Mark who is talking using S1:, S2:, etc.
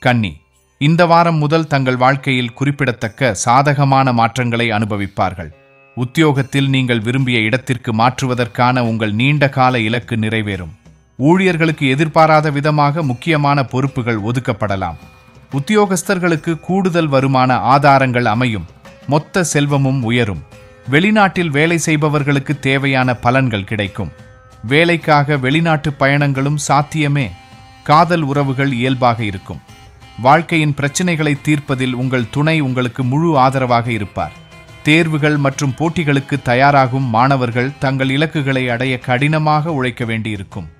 S1: கன்னி இந்த வாரம் முதல் தங்கள் வாழ்க்கையில் குறிப்பிடத்தக்க சாதகமான மாற்றங்களை அனுபவிப்பார்கள் உத்தியோகத்தில் நீங்கள் விரும்பிய இடத்திற்கு மாற்றுவதற்கான உங்கள் நீண்ட கால இலக்கு நிறைவேறும் ஊழியர்களுக்கு எதிர்பாராத விதமாக முக்கியமான பொறுப்புகள் ஒதுக்கப்படலாம் உத்தியோகஸ்தர்களுக்கு கூடுதல் வருமான ஆதாரங்கள் அமையும் மொத்த செல்வமும் உயரும் வெளிநாட்டில் வேலை செய்பவர்களுக்கு தேவையான பலன்கள் கிடைக்கும் வேலைக்காக வெளிநாட்டு பயணங்களும் சாத்தியமே காதல் உறவுகள் இயல்பாக இருக்கும் வாழ்க்கையின் பிரச்சினைகளை தீர்ப்பதில் உங்கள் துணை உங்களுக்கு முழு ஆதரவாக இருப்பார் தேர்வுகள் மற்றும் போட்டிகளுக்கு தயாராகும் மாணவர்கள் தங்கள் இலக்குகளை அடைய கடினமாக உழைக்க வேண்டியிருக்கும்